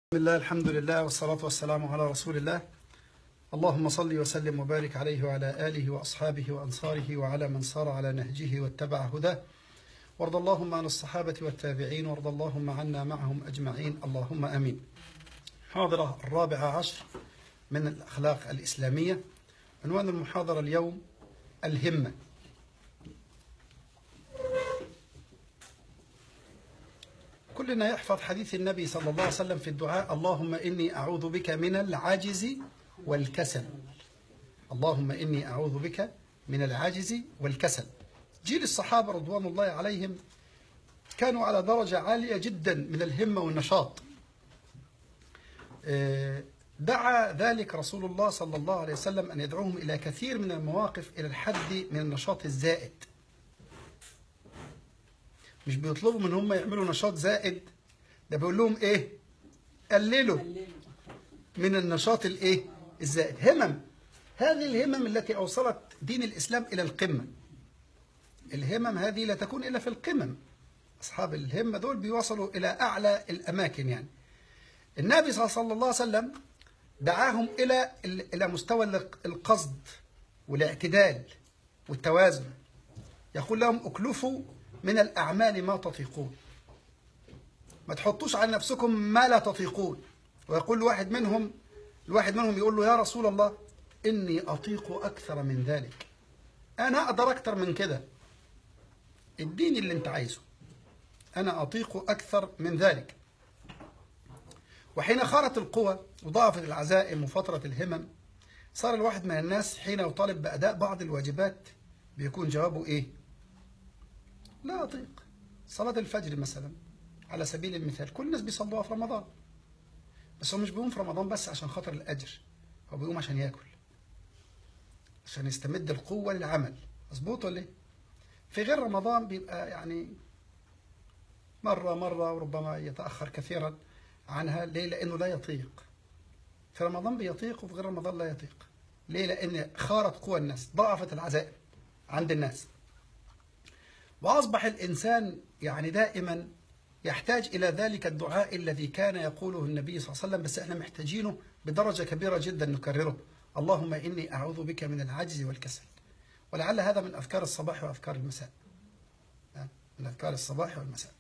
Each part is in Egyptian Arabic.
بسم الله الحمد لله والصلاة والسلام على رسول الله اللهم صل وسلم وبارك عليه وعلى آله وأصحابه وأنصاره وعلى من صار على نهجه واتبع هداه وارض اللهم عن الصحابة والتابعين وارض اللهم عنا معهم أجمعين اللهم أمين محاضرة الرابعة عشر من الأخلاق الإسلامية عنوان المحاضرة اليوم الهمة كلنا يحفظ حديث النبي صلى الله عليه وسلم في الدعاء اللهم إني أعوذ بك من العجز والكسل اللهم إني أعوذ بك من العجز والكسل جيل الصحابة رضوان الله عليهم كانوا على درجة عالية جدا من الهمة والنشاط دعا ذلك رسول الله صلى الله عليه وسلم أن يدعوهم إلى كثير من المواقف إلى الحد من النشاط الزائد مش بيطلبوا من هم يعملوا نشاط زائد ده بيقول لهم ايه قللوا من النشاط الايه الزائد همم هذه الهمم التي اوصلت دين الاسلام الى القمه الهمم هذه لا تكون الا في القمم اصحاب الهمه دول بيوصلوا الى اعلى الاماكن يعني النبي صلى الله عليه وسلم دعاهم الى الى مستوى القصد والاعتدال والتوازن يقول لهم اكلفوا من الأعمال ما تطيقون ما تحطوش على نفسكم ما لا تطيقون ويقول واحد منهم الواحد منهم يقول له يا رسول الله إني أطيق أكثر من ذلك أنا أقدر أكثر من كده اديني اللي أنت عايزه أنا أطيق أكثر من ذلك وحين خارت القوى وضعفت العزائم وفترة الهمم صار الواحد من الناس حين يطالب بأداء بعض الواجبات بيكون جوابه إيه لا أطيق صلاة الفجر مثلا على سبيل المثال كل الناس بيصلوها في رمضان بس هو مش بيقوم في رمضان بس عشان خاطر الأجر هو بيقوم عشان ياكل عشان يستمد القوة للعمل مظبوط ولا ايه؟ في غير رمضان بيبقى يعني مرة مرة وربما يتأخر كثيرا عنها ليه؟ لأنه لا يطيق في رمضان بيطيق وفي غير رمضان لا يطيق ليه؟ لأن خارت قوى الناس ضعفت العزائم عند الناس وأصبح الإنسان يعني دائما يحتاج إلى ذلك الدعاء الذي كان يقوله النبي صلى الله عليه وسلم بس احنا محتاجينه بدرجة كبيرة جدا نكرره اللهم إني أعوذ بك من العجز والكسل ولعل هذا من أذكار الصباح وأذكار المساء من أذكار الصباح والمساء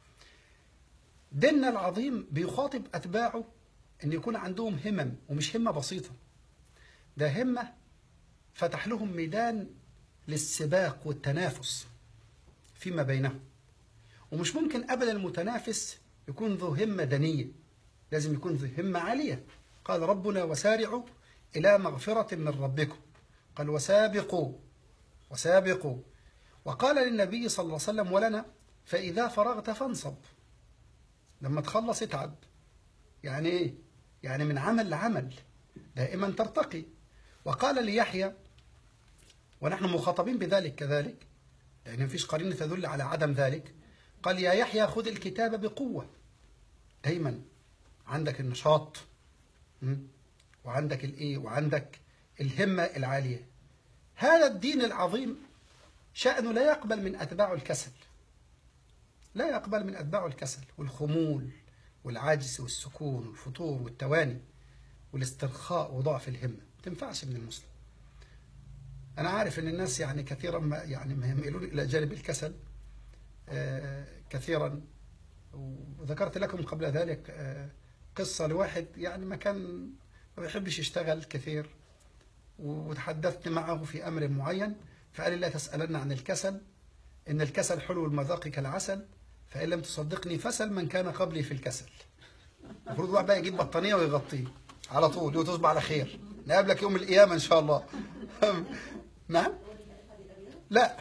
ديننا العظيم بيخاطب أتباعه أن يكون عندهم همم ومش همة بسيطة ده همة فتح لهم ميدان للسباق والتنافس فيما بينهم ومش ممكن أبدا المتنافس يكون ذو همة دنية لازم يكون ذو همة عالية قال ربنا وسارعوا إلى مغفرة من ربكم قال وسابقوا وسابقوا وقال للنبي صلى الله عليه وسلم ولنا فإذا فرغت فانصب لما تخلص اتعب يعني ايه يعني من عمل لعمل دائما ترتقي وقال ليحيى ونحن مخاطبين بذلك كذلك لأن مفيش قرينة تدل على عدم ذلك قال يا يحيى خذ الكتاب بقوة دايما عندك النشاط وعندك الايه وعندك الهمة العالية هذا الدين العظيم شأنه لا يقبل من أتباعه الكسل لا يقبل من أتباعه الكسل والخمول والعجز والسكون والفتور والتواني والاسترخاء وضعف الهمة ما تنفعش من المسلم أنا عارف أن الناس يعني كثيرا ما يعني ما يميلون إلى جانب الكسل آه كثيرا وذكرت لكم قبل ذلك آه قصة لواحد يعني ما كان ما بيحبش يشتغل كثير وتحدثت معه في أمر معين فقال لي لا تسألن عن الكسل إن الكسل حلو المذاق كالعسل فإن لم تصدقني فسل من كان قبلي في الكسل المفروض واحد بقى يجيب بطانية ويغطيه على طول وتصبح على خير نقابلك يوم القيامة إن شاء الله نعم لا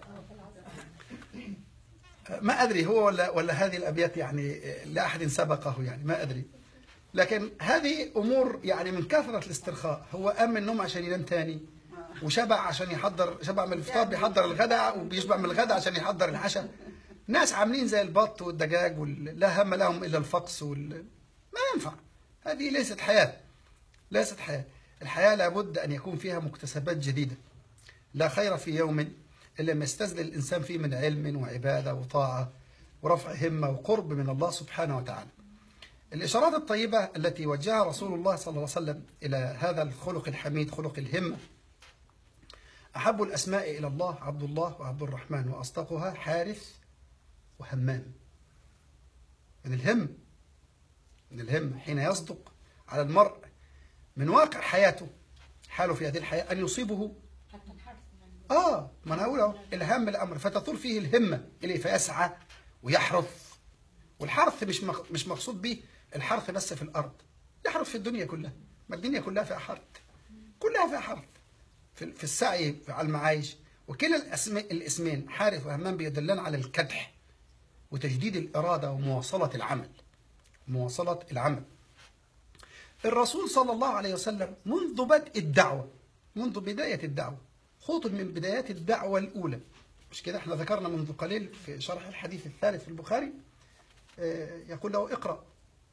ما أدري هو ولا ولا هذه الأبيات يعني لا أحد سبقه يعني ما أدري لكن هذه أمور يعني من كثرة الاسترخاء هو قام من النوم عشان ينام تاني وشبع عشان يحضر شبع من الفطار بيحضر الغداء وبيشبع من الغداء عشان يحضر العشاء ناس عاملين زي البط والدجاج وال... لا هم لهم إلا الفقس وال... ما ينفع هذه ليست حياة ليست حياة الحياة لابد أن يكون فيها مكتسبات جديدة لا خير في يوم إلا ما يستزل الإنسان فيه من علم وعبادة وطاعة ورفع همة وقرب من الله سبحانه وتعالى الإشارات الطيبة التي وجهها رسول الله صلى الله عليه وسلم إلى هذا الخلق الحميد خلق الهمة أحب الأسماء إلى الله عبد الله وعبد الرحمن وأصدقها حارث وهمام من الهم من الهم حين يصدق على المرء من واقع حياته حاله في هذه الحياة أن يصيبه حتى الحرث يعني آه ما أنا أقول أهو الهم الأمر فتطول فيه الهمة إليه فيسعى ويحرث والحرث مش مق- مش مقصود به الحرث بس في الأرض يحرث في الدنيا كلها ما الدنيا كلها فيها حرث كلها فيها حرث في في السعي على المعايش وكلا الأسماء الاسمين حارث وهمام بيدلان على الكدح وتجديد الإرادة ومواصلة العمل مواصلة العمل الرسول صلى الله عليه وسلم منذ بدء الدعوة منذ بداية الدعوة خطب من بدايات الدعوة الأولى مش كده احنا ذكرنا منذ قليل في شرح الحديث الثالث في البخاري آه، يقول له اقرأ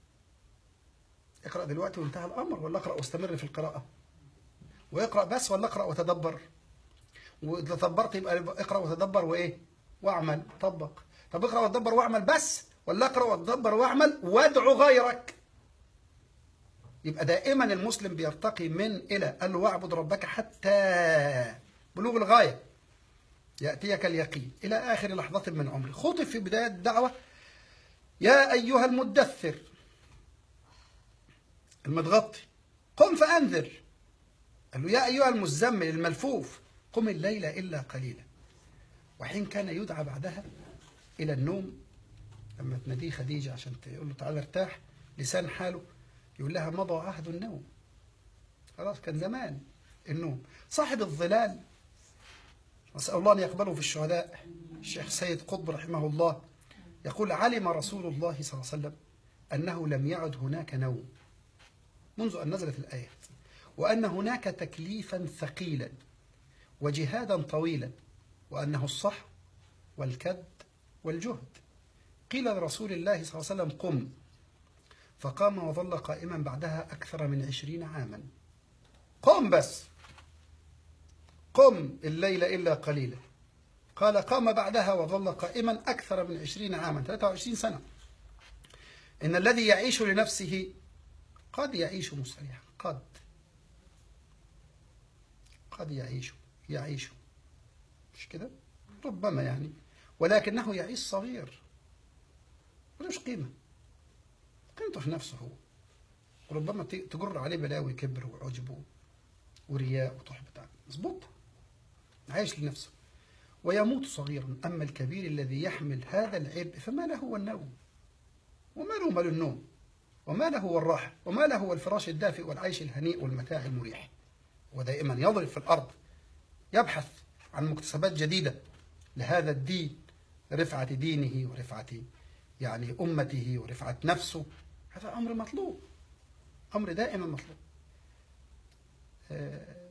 اقرأ دلوقتي وانتهى الأمر ولا اقرأ واستمر في القراءة واقرأ بس ولا اقرأ وتدبر وإذا تدبرت يبقى اقرأ وتدبر وإيه واعمل طبق طب اقرأ وتدبر واعمل بس ولا اقرأ وتدبر واعمل وادعو غيرك يبقى دائما المسلم بيرتقي من إلى قال له واعبد ربك حتى بلوغ الغاية يأتيك اليقين إلى آخر لحظة من عمري خطب في بداية الدعوة يا أيها المدثر المتغطي قم فأنذر قال له يا أيها المزمل الملفوف قم الليل إلا قليلا وحين كان يدعى بعدها إلى النوم لما تناديه خديجة عشان تقول له تعالى ارتاح لسان حاله يقول لها مضى عهد النوم خلاص كان زمان النوم صاحب الظلال نسأل الله أن يقبله في الشهداء الشيخ سيد قطب رحمه الله يقول علم رسول الله صلى الله عليه وسلم أنه لم يعد هناك نوم منذ أن نزلت الآية وأن هناك تكليفا ثقيلا وجهادا طويلا وأنه الصح والكد والجهد قيل لرسول الله صلى الله عليه وسلم قم فقام وظل قائما بعدها أكثر من عشرين عاما قم بس قم الليل إلا قليلا قال قام بعدها وظل قائما أكثر من عشرين عاما 23 سنة إن الذي يعيش لنفسه قد يعيش مستريحا قد قد يعيش يعيش مش كده ربما يعني ولكنه يعيش صغير ملوش قيمة قيمته في نفسه هو وربما ت- تجر عليه بلاوي كبر وعجب ورياء وتحبط مظبوط عايش لنفسه ويموت صغيرا أما الكبير الذي يحمل هذا العبء فما له هو النوم وما له مال النوم وما له هو الراحة وما له هو الفراش الدافئ والعيش الهنيء والمتاع المريح ودائما يضرب في الأرض يبحث عن مكتسبات جديدة لهذا الدين رفعة دينه ورفعة يعني أمته ورفعة نفسه هذا أمر مطلوب أمر دائما مطلوب آه،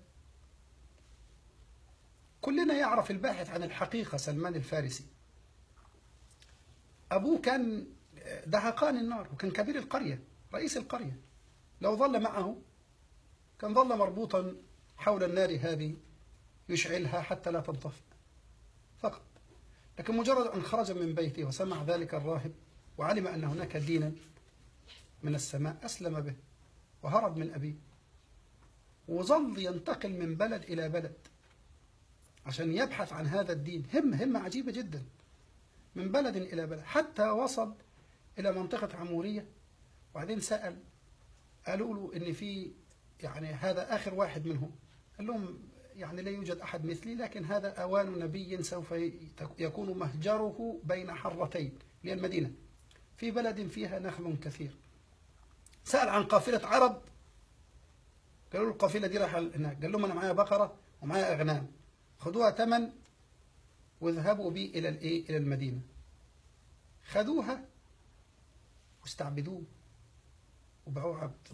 كلنا يعرف الباحث عن الحقيقة سلمان الفارسي أبوه كان دهقان النار وكان كبير القرية رئيس القرية لو ظل معه كان ظل مربوطا حول النار هذه يشعلها حتى لا تنطفئ فقط لكن مجرد أن خرج من بيته وسمع ذلك الراهب وعلم أن هناك دينا من السماء أسلم به وهرب من أبيه وظل ينتقل من بلد إلى بلد عشان يبحث عن هذا الدين همة همة عجيبة جدا من بلد إلى بلد حتى وصل إلى منطقة عمورية وبعدين سأل قالوا له إن في يعني هذا آخر واحد منهم قال لهم يعني لا يوجد أحد مثلي لكن هذا أوان نبي سوف يكون مهجره بين حرتين اللي هي المدينة في بلد فيها نخل كثير سأل عن قافلة عرب قالوا له القافلة دي رايحة هناك قال لهم أنا معايا بقرة ومعايا أغنام خدوها ثمن واذهبوا بي إلى الإيه إلى المدينة خدوها واستعبدوه وبقوا عبد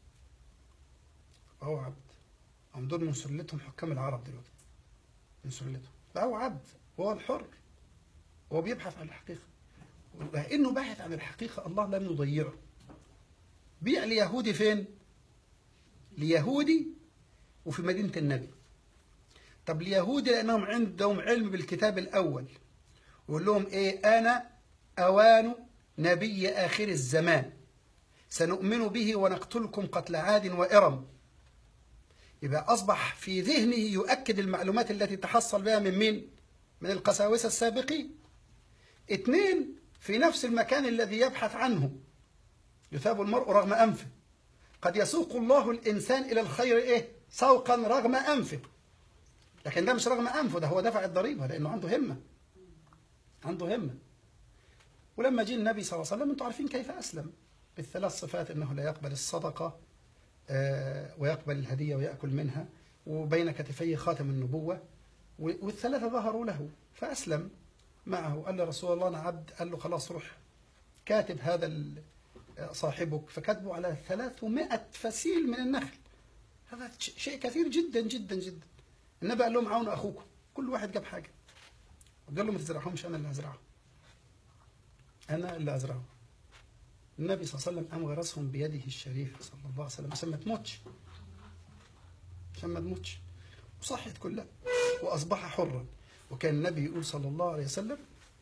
بقوا عبد هم دول من سلتهم حكام العرب دلوقتي من سلتهم بقوا عبد وهو الحر وهو بيبحث عن الحقيقة لأنه باحث عن الحقيقة الله لم يضيعه بيع ليهودي فين؟ ليهودي وفي مدينة النبي طب اليهود لأنهم عندهم علم بالكتاب الأول ويقول لهم إيه أنا أوان نبي آخر الزمان سنؤمن به ونقتلكم قتل عاد وإرم يبقى أصبح في ذهنه يؤكد المعلومات التي تحصل بها من مين؟ من القساوسة السابقين اثنين في نفس المكان الذي يبحث عنه يثاب المرء رغم أنفه قد يسوق الله الإنسان إلى الخير إيه؟ سوقا رغم أنفه لكن ده مش رغم أنفه ده هو دفع الضريبة لأنه عنده همة عنده همة ولما جه النبي صلى الله عليه وسلم انتم عارفين كيف أسلم بالثلاث صفات أنه لا يقبل الصدقة آه، ويقبل الهدية ويأكل منها وبين كتفيه خاتم النبوة والثلاثة ظهروا له فأسلم معه قال له رسول الله أنا عبد قال له خلاص روح كاتب هذا ال- صاحبك فكتبوا على 300 فسيل من النخل هذا ش- شيء كثير جدا جدا جدا النبي قال لهم عاونوا أخوكم كل واحد جاب حاجة قال له ما تزرعهمش أنا اللي هزرعهم أنا اللي هزرعهم النبي صلى الله عليه وسلم قام غرسهم بيده الشريفة صلى الله عليه وسلم عشان ما تموتش عشان ما تموتش وصحت كلها وأصبح حرا وكان النبي يقول صلى الله عليه وسلم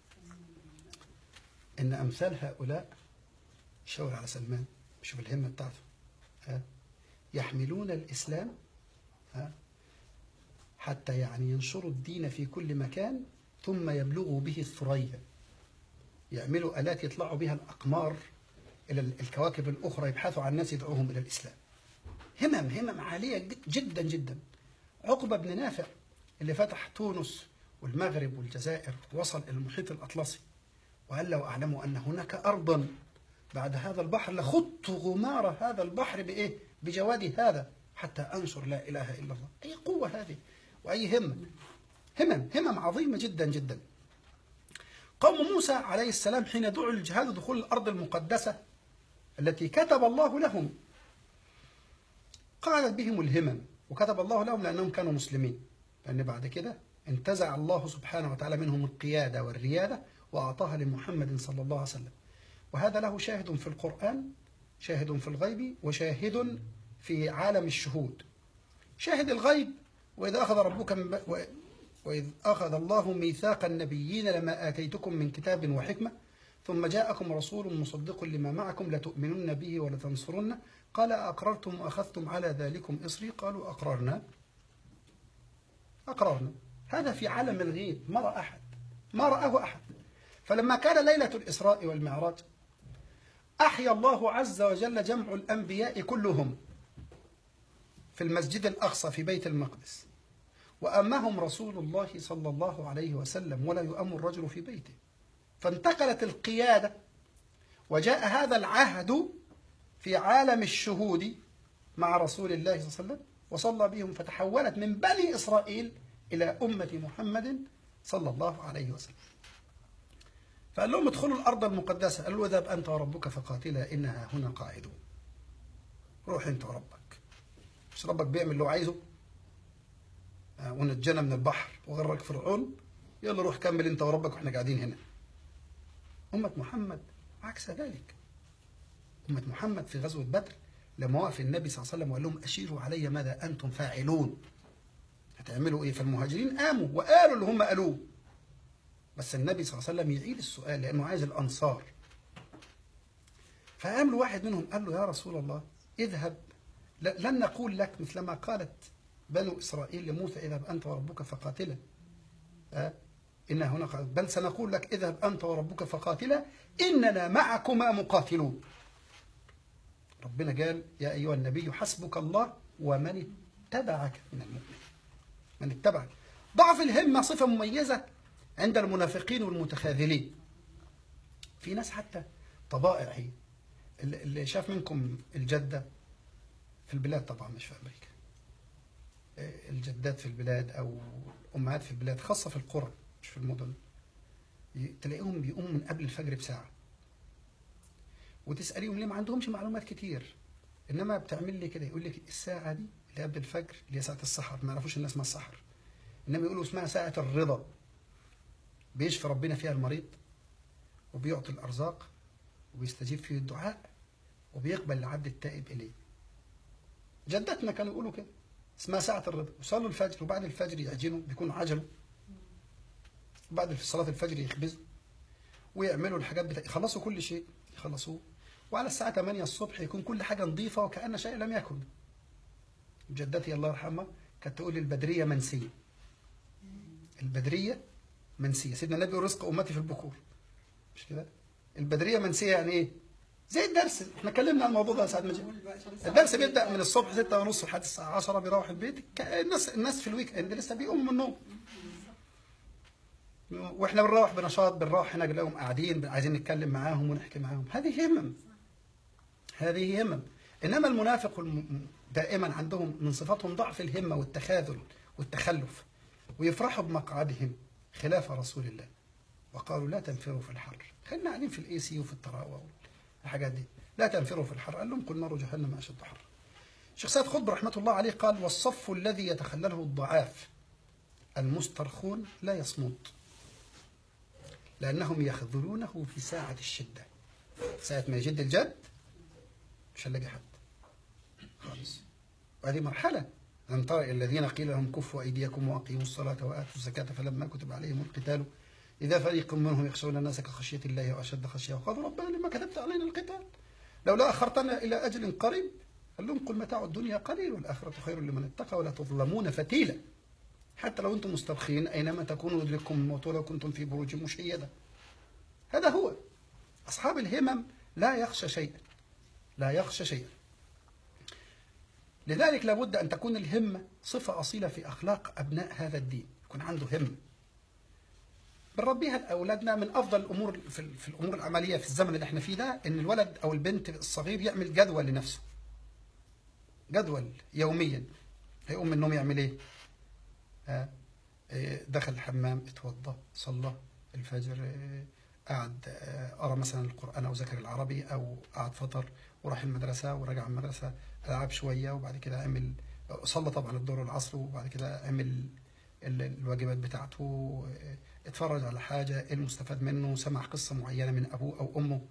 إن أمثال هؤلاء شاور على سلمان شوف الهمة بتاعته ها يحملون الإسلام ها حتى يعني ينشروا الدين في كل مكان ثم يبلغوا به الثريا يعملوا آلات يطلعوا بها الأقمار إلى الكواكب الأخرى يبحثوا عن ناس يدعوهم إلى الإسلام همم همم عالية جد- جدا جدا عقبة بن نافع اللي فتح تونس والمغرب والجزائر وصل إلى المحيط الأطلسي وقال لو أعلم أن هناك أرضا بعد هذا البحر لخضت غمار هذا البحر بإيه؟ بجواد هذا حتى أنشر لا إله إلا الله أي قوة هذه وأي همة همم همم عظيمة جدا جدا قوم موسى عليه السلام حين دعوا للجهاد دخول الأرض المقدسة التي كتب الله لهم قعدت بهم الهمم وكتب الله لهم لأنهم كانوا مسلمين لأن بعد كده انتزع الله سبحانه وتعالى منهم القيادة والريادة وأعطاها لمحمد صلى الله عليه وسلم وهذا له شاهد في القرآن شاهد في الغيب وشاهد في عالم الشهود شاهد الغيب وإذا أخذ ربك من ب... و... وإذ أخذ الله ميثاق النبيين لما آتيتكم من كتاب وحكمة ثم جاءكم رسول مصدق لما معكم لتؤمنن به ولتنصرنه قال أقررتم وأخذتم على ذلكم إصري قالوا أقررنا أقررنا هذا في عالم الغيب ما رأى أحد ما رآه أحد فلما كان ليلة الإسراء والمعراج أحيا الله عز وجل جمع الأنبياء كلهم في المسجد الأقصى في بيت المقدس وأمهم رسول الله صلى الله عليه وسلم ولا يؤم الرجل في بيته فانتقلت القيادة وجاء هذا العهد في عالم الشهود مع رسول الله صلى الله عليه وسلم وصلى بهم فتحولت من بني إسرائيل إلى أمة محمد صلى الله عليه وسلم فقال لهم ادخلوا الأرض المقدسة قال له اذهب أنت وربك فقاتلا إنها هنا قاعدون روح أنت وربك مش ربك بيعمل اللي هو عايزه آه، ونجانا من البحر وغرق فرعون يلا روح كمل أنت وربك وإحنا قاعدين هنا أمة محمد عكس ذلك أمة محمد في غزوة بدر لما وقف النبي صلى الله عليه وسلم وقال لهم أشيروا علي ماذا أنتم فاعلون هتعملوا إيه فالمهاجرين قاموا وقالوا اللي هم قالوه بس النبي صلى الله عليه وسلم يعيد السؤال لأنه عايز الأنصار فقام له واحد منهم قال له يا رسول الله اذهب ل- لن نقول لك مثلما قالت بنو إسرائيل لموسى اذهب أنت وربك فقاتلا أه؟ إن هنا قال بل سنقول لك اذهب أنت وربك فقاتلا إننا معكما مقاتلون ربنا قال يا أيها النبي حسبك الله ومن اتبعك من المؤمنين من اتبعك ضعف الهمة صفة مميزة عند المنافقين والمتخاذلين في ناس حتى طبائع هي اللي اللي شاف منكم الجدة في البلاد طبعا مش في أمريكا آه، الجدات في البلاد أو الأمهات في البلاد خاصة في القرى مش في المدن ي- تلاقيهم بيقوموا من قبل الفجر بساعة وتسأليهم ليه ما عندهمش معلومات كتير إنما بتعمل لي كده يقول لك الساعة دي اللي قبل الفجر اللي هي ساعة السحر ما يعرفوش الناس ما السحر إنما يقولوا اسمها ساعة الرضا بيشفي ربنا فيها المريض وبيعطي الأرزاق وبيستجيب فيه الدعاء وبيقبل العبد التائب إليه جدتنا كانوا يقولوا كده اسمها ساعة الرضا يصلوا الفجر وبعد الفجر يعجنوا بيكونوا عجلوا وبعد صلاة الفجر يخبزوا ويعملوا الحاجات بتاع يخلصوا كل شيء يخلصوه وعلى الساعة 8 الصبح يكون كل حاجة نظيفة وكأن شيء لم يكن جدتي الله يرحمها كانت تقول لي البدرية منسية البدرية منسية سيدنا النبي يقول رزق أمتي في البكور مش كده البدرية منسية يعني إيه زي الدرس احنا اتكلمنا عن الموضوع ده ساعة ما جينا الدرس بيبدأ من الصبح 6 ونص لحد الساعة 10 بيروح البيت ك- الناس الناس في الويك اند لسه بيقوموا من النوم واحنا بنروح بنشاط بنروح هنا نلاقيهم قاعدين عايزين نتكلم معاهم ونحكي معاهم هذه همم هذه همم انما المنافق والم- دائما عندهم من صفاتهم ضعف الهمه والتخاذل والتخلف ويفرحوا بمقعدهم خلاف رسول الله وقالوا لا تنفروا في الحر خلينا قاعدين في الاي سي وفي الطراوه والحاجات دي لا تنفروا في الحر قال لهم قل نار جهنم اشد حر شيخ سيد خضر رحمه الله عليه قال والصف الذي يتخلله الضعاف المسترخون لا يصمت لأنهم يخذلونه في ساعة الشدة ساعة ما يجد الجد مش هنلاقي حد خالص وهذه مرحلة ألم تر إلى الذين قيل لهم كفوا أيديكم وأقيموا الصلاة وآتوا الزكاة فلما كتب عليهم القتال إذا فريق منهم يخشون الناس كخشية الله وأشد خشية وقالوا ربنا لما كتبت علينا القتال لولا أخرتنا إلى أجل قريب قال لهم قل متاع الدنيا قليل والآخرة خير لمن اتقى ولا تظلمون فتيلا حتى لو أنتم مسترخين أينما تكونوا يدرككم الموت ولو كنتم في بروج مشيدة هذا هو أصحاب الهمم لا يخشى شيئا لا يخشى شيئا لذلك لابد أن تكون الهمة صفة أصيلة في أخلاق أبناء هذا الدين يكون عنده همة بنربيها لأولادنا من أفضل الأمور في, في الأمور العملية في الزمن اللي احنا فيه ده إن الولد أو البنت الصغير يعمل جدول لنفسه جدول يوميا هيقوم من النوم يعمل إيه؟ آه، آه، دخل الحمام اتوضى صلى الفجر آه، قعد آه، قرا مثلا القرآن أو ذكر العربي أو قعد فطر وراح المدرسة ورجع من المدرسة ألعب شوية وبعد كده عمل صلى طبعا الظهر والعصر وبعد كده عمل ال- الواجبات بتاعته آه، اتفرج على حاجة إيه المستفاد منه سمع قصة معينة من أبوه أو أمه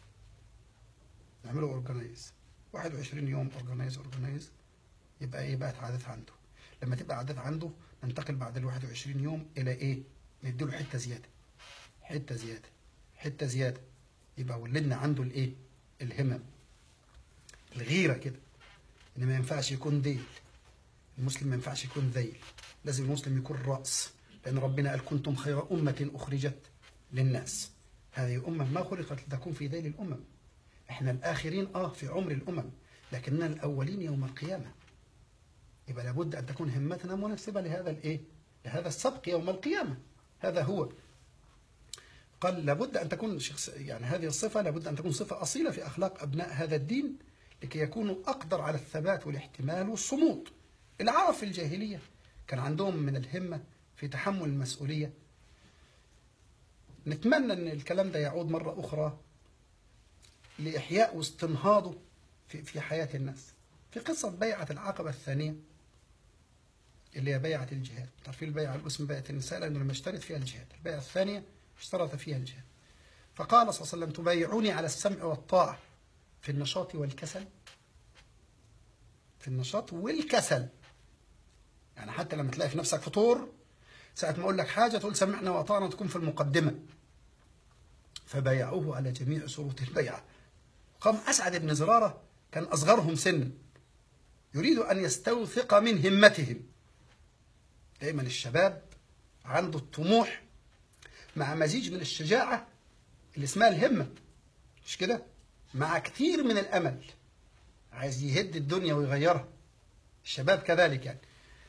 نعمله أورجنايز 21 يوم أورجنايز أورجنايز يبقى إيه بقت عادات عنده لما تبقى عادات عنده ننتقل بعد ال 21 يوم إلى إيه نديله حتة زيادة حتة زيادة حتة زيادة يبقى ولدنا عنده الإيه الهمم الغيرة كده إن ما ينفعش يكون ذيل المسلم ما ينفعش يكون ذيل لازم المسلم يكون رأس لأن ربنا قال كنتم خير أمة أخرجت للناس هذه أمة ما خلقت لتكون في ذيل الأمم احنا الآخرين آه في عمر الأمم لكننا الأولين يوم القيامة يبقى لابد أن تكون همتنا مناسبة لهذا الإيه؟ لهذا السبق يوم القيامة هذا هو قال لابد أن تكون شخص يعني هذه الصفة لابد أن تكون صفة أصيلة في أخلاق أبناء هذا الدين لكي يكونوا أقدر على الثبات والاحتمال والصمود العرب في الجاهلية كان عندهم من الهمة في تحمل المسؤولية نتمنى أن الكلام ده يعود مرة أخرى لإحياء واستنهاضه في في حياة الناس في قصة بيعة العقبة الثانية اللي هي بيعة الجهاد تعرفين البيعة الاسم بيعة النساء لأنه لما اشترت فيها الجهاد البيعة الثانية اشترط فيها الجهاد فقال صلى الله عليه وسلم تبايعوني على السمع والطاعة في النشاط والكسل في النشاط والكسل يعني حتى لما تلاقي في نفسك فطور ساعة ما أقول لك حاجة تقول سمعنا وأطعنا تكون في المقدمة فبايعوه على جميع شروط البيعة قام أسعد بن زرارة كان أصغرهم سنا يريد أن يستوثق من همتهم دايما الشباب عنده الطموح مع مزيج من الشجاعة اللي اسمها الهمة مش كده مع كثير من الأمل عايز يهد الدنيا ويغيرها الشباب كذلك يعني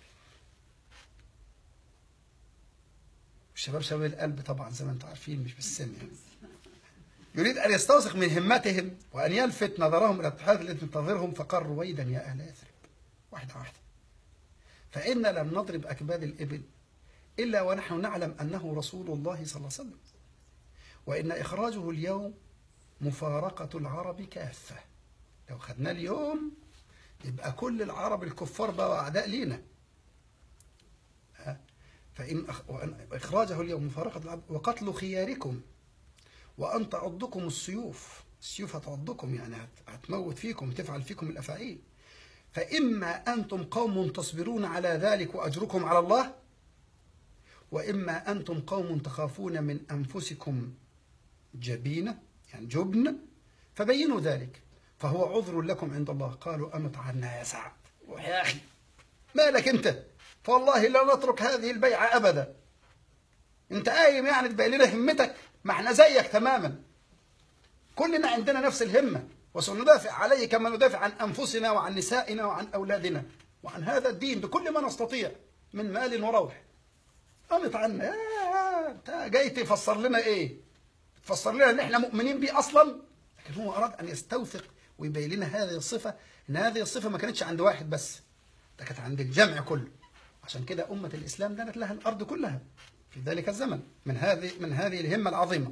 الشباب شباب القلب طبعا زي ما انتم عارفين مش بالسن يعني يريد أن يستوثق من همتهم وأن يلفت نظرهم إلى التحديات التي تنتظرهم فقال رويدا يا أهل يثرب واحدة واحدة فإن لم نضرب أكباد الإبل إلا ونحن نعلم أنه رسول الله صلى الله عليه وسلم وإن إخراجه اليوم مفارقة العرب كافة لو خدناه اليوم يبقى كل العرب الكفار بقوا أعداء لينا ها؟ فإن أخ- وأن إخراجه اليوم مفارقة العرب وقتل خياركم وأن تعضكم السيوف السيوف هتعضكم يعني هت- هتموت فيكم تفعل فيكم الأفاعيل فإما أنتم قوم تصبرون على ذلك وأجركم على الله وإما أنتم قوم تخافون من أنفسكم جبينة يعني جبن فبينوا ذلك فهو عذر لكم عند الله قالوا أمط عنا يا سعد روح يا أخي مالك أنت فوالله لا نترك هذه البيعة أبدا أنت قايم يعني تبين لنا همتك ما احنا زيك تماما كلنا عندنا نفس الهمة وسندافع عليه كما ندافع عن أنفسنا وعن نسائنا وعن أولادنا وعن هذا الدين بكل ما نستطيع من مال وروح قامت عنا يا انت جاي تفسر لنا ايه تفسر لنا ان احنا مؤمنين بيه اصلا لكن هو اراد ان يستوثق ويبين لنا هذه الصفه ان هذه الصفه ما كانتش عند واحد بس ده كانت عند الجمع كله عشان كده امه الاسلام دانت لها الارض كلها في ذلك الزمن من هذه من هذه الهمه العظيمه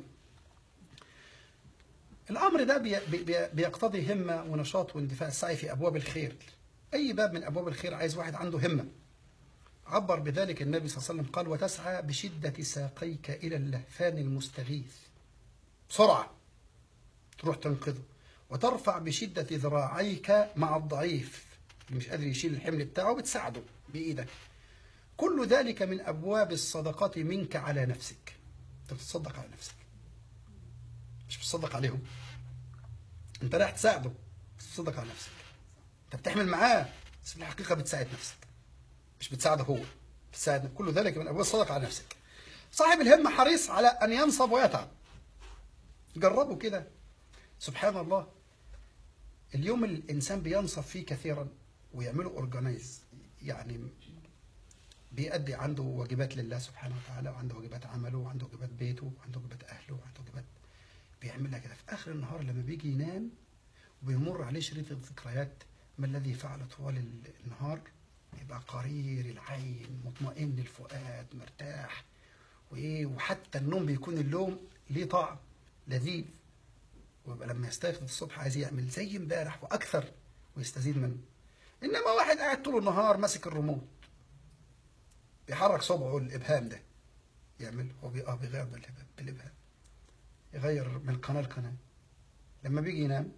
الامر ده بي بي بيقتضي همه ونشاط واندفاع السعي في ابواب الخير اي باب من ابواب الخير عايز واحد عنده همه عبر بذلك النبي صلى الله عليه وسلم قال وتسعى بشدة ساقيك إلى اللهفان المستغيث بسرعة تروح تنقذه وترفع بشدة ذراعيك مع الضعيف اللي مش قادر يشيل الحمل بتاعه بتساعده بإيدك كل ذلك من أبواب الصدقة منك على نفسك أنت بتتصدق على نفسك مش بتصدق عليهم أنت رايح تساعده بتتصدق على نفسك أنت بتحمل معاه بس في الحقيقة بتساعد نفسك مش بتساعده هو بتساعد كل ذلك من أبواب الصدقة على نفسك صاحب الهمة حريص على أن ينصب ويتعب جربوا كده سبحان الله اليوم الإنسان بينصب فيه كثيرا ويعمله أورجانيز يعني بيأدي عنده واجبات لله سبحانه وتعالى وعنده واجبات عمله وعنده واجبات بيته وعنده واجبات أهله وعنده واجبات بيعملها كده في آخر النهار لما بيجي ينام وبيمر عليه شريط الذكريات ما الذي فعل طوال النهار يبقى قرير العين مطمئن الفؤاد مرتاح وايه وحتى النوم بيكون اللوم ليه طعم لذيذ ويبقى لما يستيقظ الصبح عايز يعمل زي امبارح واكثر ويستزيد منه انما واحد قاعد طول النهار ماسك الريموت بيحرك صبعه الابهام ده يعمل هو بي اه بيغير بالابهام يغير من قناه لقناه لما بيجي ينام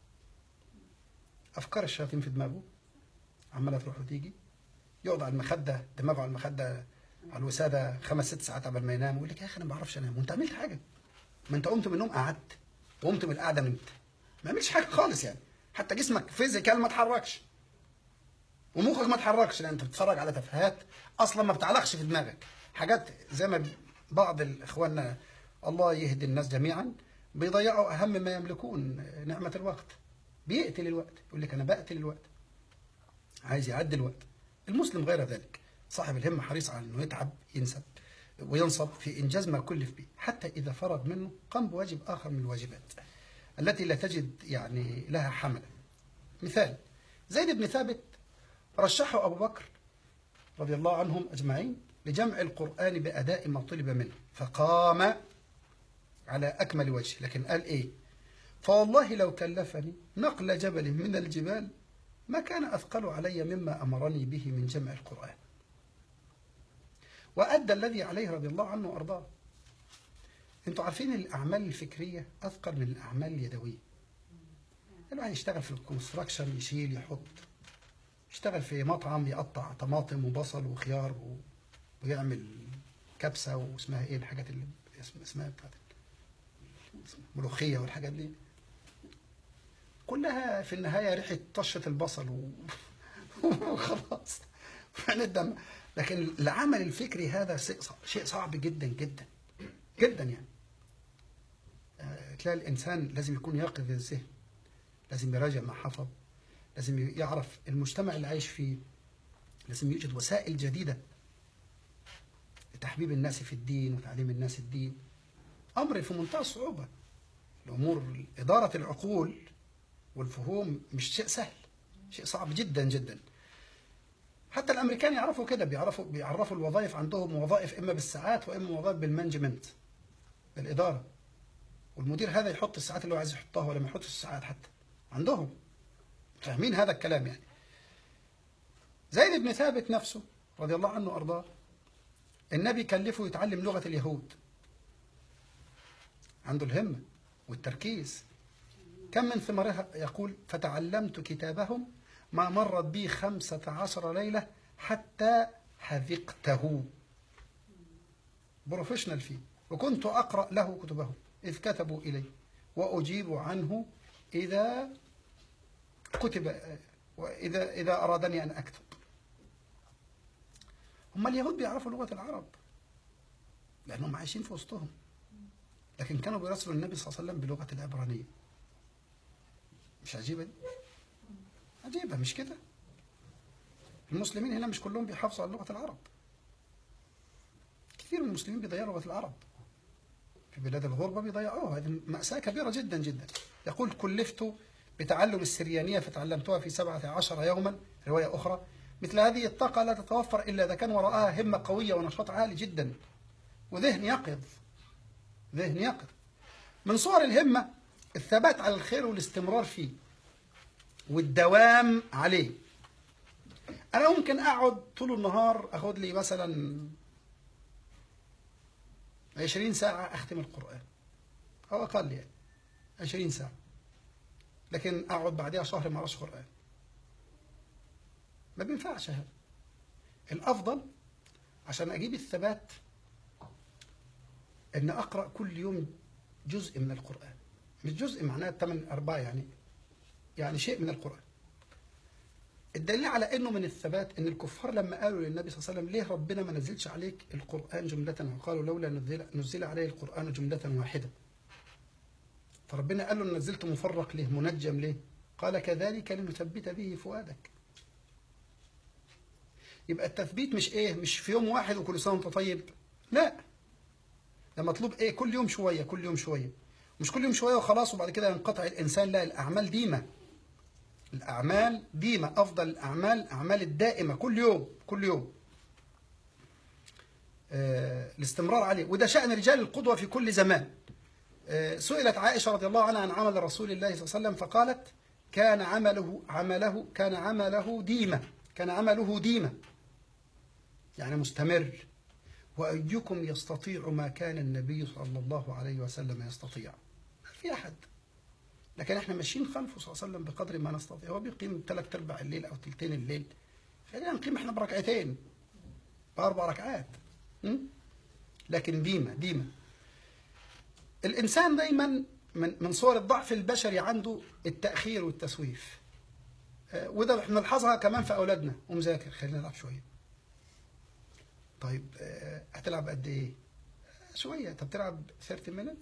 افكار الشياطين في دماغه عماله تروح وتيجي يقعد على المخده دماغه على المخده على الوساده خمس ست ساعات قبل ما ينام ويقول لك يا اخي انا ما بعرفش انام وانت عملت حاجه ما انت قمت من النوم قعدت وقمت من القعده نمت ما عملتش حاجه خالص يعني حتى جسمك فيزيكال ما اتحركش ومخك ما اتحركش لان انت بتتفرج على تفاهات اصلا ما بتعلقش في دماغك حاجات زي ما بعض اخواننا الله يهدي الناس جميعا بيضيعوا اهم ما يملكون نعمه الوقت بيقتل الوقت يقول لك انا بقتل الوقت عايز يعدي الوقت المسلم غير ذلك صاحب الهمة حريص على أنه يتعب ينسب وينصب في إنجاز ما كلف به حتى إذا فرغ منه قام بواجب آخر من الواجبات التي لا تجد يعني لها حملا مثال زيد بن ثابت رشحه أبو بكر رضي الله عنهم أجمعين لجمع القرآن بأداء ما طلب منه فقام على أكمل وجه لكن قال إيه فوالله لو كلفني نقل جبل من الجبال ما كان أثقل علي مما أمرني به من جمع القرآن وأدى الذي عليه رضي الله عنه وأرضاه انتوا عارفين الأعمال الفكرية أثقل من الأعمال اليدوية الواحد يشتغل في الكونستراكشن يشيل يحط يشتغل في مطعم يقطع طماطم وبصل وخيار و... ويعمل كبسة واسمها ايه الحاجات اللي اسمها بتاعت ملوخية والحاجات دي كلها في النهاية ريحة طشة البصل و... وخلاص الدم لكن العمل الفكري هذا شيء صعب جدا جدا جدا يعني تلاقي الإنسان لازم يكون يقظ الذهن لازم يراجع ما حفظ لازم يعرف المجتمع اللي عايش فيه لازم يوجد وسائل جديدة لتحبيب الناس في الدين وتعليم الناس الدين أمر في منتهى الصعوبة الأمور إدارة العقول والفهوم مش شيء سهل شيء صعب جدا جدا حتى الامريكان يعرفوا كده بيعرفوا بيعرفوا الوظائف عندهم وظائف اما بالساعات واما وظائف بالمانجمنت بالاداره والمدير هذا يحط الساعات اللي هو عايز يحطها ولا ما يحطش الساعات حتى عندهم فاهمين هذا الكلام يعني زيد بن ثابت نفسه رضي الله عنه وارضاه النبي كلفه يتعلم لغه اليهود عنده الهمه والتركيز كم من ثمرها يقول فتعلمت كتابهم ما مرت بي خمسة عشر ليلة حتى حذقته بروفيشنال فيه وكنت أقرأ له كتبهم إذ كتبوا إلي وأجيب عنه إذا كتب وإذا إذا أرادني أن أكتب هم اليهود بيعرفوا لغة العرب لأنهم عايشين في وسطهم لكن كانوا بيرسلوا النبي صلى الله عليه وسلم بلغة العبرانية مش عجيبة دي؟ عجيبة مش كده المسلمين هنا مش كلهم بيحافظوا على لغة العرب كثير من المسلمين بيضيعوا لغة العرب في بلاد الغربة بيضيعوها هذه مأساة كبيرة جدا جدا يقول كلفت بتعلم السريانية فتعلمتها في سبعة عشر يوما رواية أخرى مثل هذه الطاقة لا تتوفر إلا إذا كان وراءها همة قوية ونشاط عالي جدا وذهن يقظ ذهن يقظ من صور الهمة الثبات على الخير والاستمرار فيه والدوام عليه أنا ممكن أقعد طول النهار أخد لي مثلا عشرين ساعة أختم القرآن أو أقل يعني عشرين ساعة لكن أقعد بعدها شهر ما أقراش قرآن ما بينفعش هذا الأفضل عشان أجيب الثبات أن أقرأ كل يوم جزء من القرآن مش جزء معناه 8 أربعة يعني يعني شيء من القرآن الدليل على انه من الثبات ان الكفار لما قالوا للنبي صلى الله عليه وسلم ليه ربنا ما نزلش عليك القران جمله وقالوا لولا نزل نزل عليه القران جمله واحده فربنا قال له نزلت مفرق ليه منجم ليه قال كذلك لنثبت به فؤادك يبقى التثبيت مش ايه مش في يوم واحد وكل سنه وانت طيب لا ده مطلوب ايه كل يوم شويه كل يوم شويه مش كل يوم شويه وخلاص وبعد كده ينقطع الانسان لا الاعمال ديمه الأعمال ديمة أفضل الأعمال الأعمال الدائمة كل يوم كل يوم آه الاستمرار عليه وده شأن رجال القدوة في كل زمان آه سئلت عائشة رضي الله عنها عن عمل رسول الله صلى الله عليه وسلم فقالت كان عمله عمله كان عمله ديمة كان عمله ديمة يعني مستمر وأيكم يستطيع ما كان النبي صلى الله عليه وسلم يستطيع ما في أحد لكن احنا ماشيين خلفه صلى الله عليه وسلم بقدر ما نستطيع هو بيقيم ثلاث ارباع الليل او ثلثين الليل خلينا نقيم احنا بركعتين باربع ركعات م? لكن ديمه ديمه الانسان دايما من من صور الضعف البشري عنده التاخير والتسويف آه، وده بنلحظها كمان في اولادنا ومذاكر خلينا نلعب شويه طيب آه، هتلعب قد ايه آه، شويه طب تلعب 30 minutes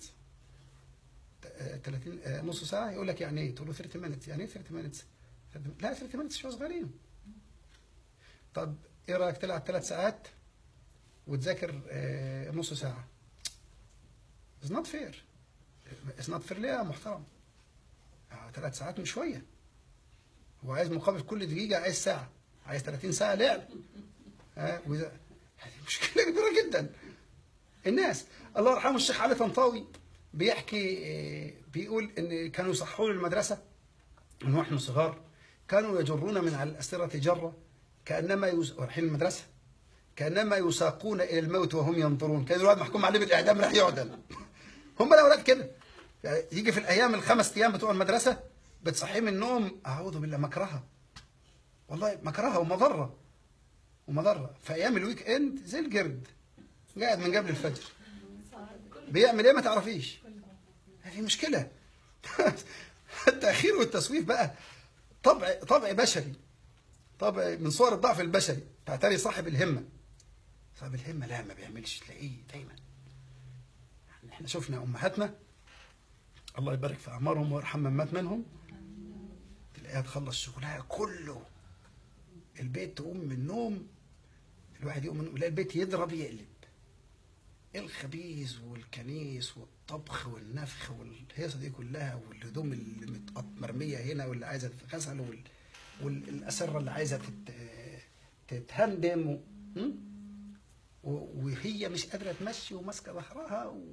30 آه، نص ساعه يقول لك يعني ايه تقول له 30 minutes يعني ايه 30 minutes لا 30 minutes شويه صغيرين طب ايه رايك تلعب ثلاث ساعات وتذاكر آه، نص ساعه It's not fair It's not fair ليه يا محترم آه، ثلاث ساعات مش شويه هو عايز مقابل كل دقيقه عايز ساعه عايز 30 ساعه لعب ها وإذا هذه مشكله كبيره جدا الناس الله يرحمه الشيخ علي طنطاوي بيحكي آه، بيقول ان كانوا يصحوا المدرسه من واحنا صغار كانوا يجرون من على الاسره جره كانما يس... رايحين المدرسه كانما يساقون الى الموت وهم ينظرون كان الواحد محكوم عليه بالاعدام راح يعدم هم الاولاد كده يعني يجي في الايام الخمس ايام بتوع المدرسه بتصحيه من النوم اعوذ بالله مكرهه والله مكرهه ومضره ومضره في ايام الويك اند زي القرد قاعد من قبل الفجر بيعمل ايه ما تعرفيش هذه مشكله التاخير والتسويف بقى طبع طبع بشري طبع من صور الضعف البشري تعتري صاحب الهمه صاحب الهمه لا ما بيعملش تلاقيه دايما يعني احنا شفنا امهاتنا الله يبارك في اعمارهم ويرحم من مات منهم تلاقيها تخلص شغلها كله البيت تقوم من النوم الواحد يقوم من النوم يلاقي البيت يضرب يقلب الخبيز والكنيس والطبخ والنفخ والهيصه دي كلها والهدوم اللي متقط مرميه هنا واللي عايزه تتغسل وال... والاسره اللي عايزه تت... تتهندم و... م? و- وهي مش قادره تمشي وماسكه ظهرها و...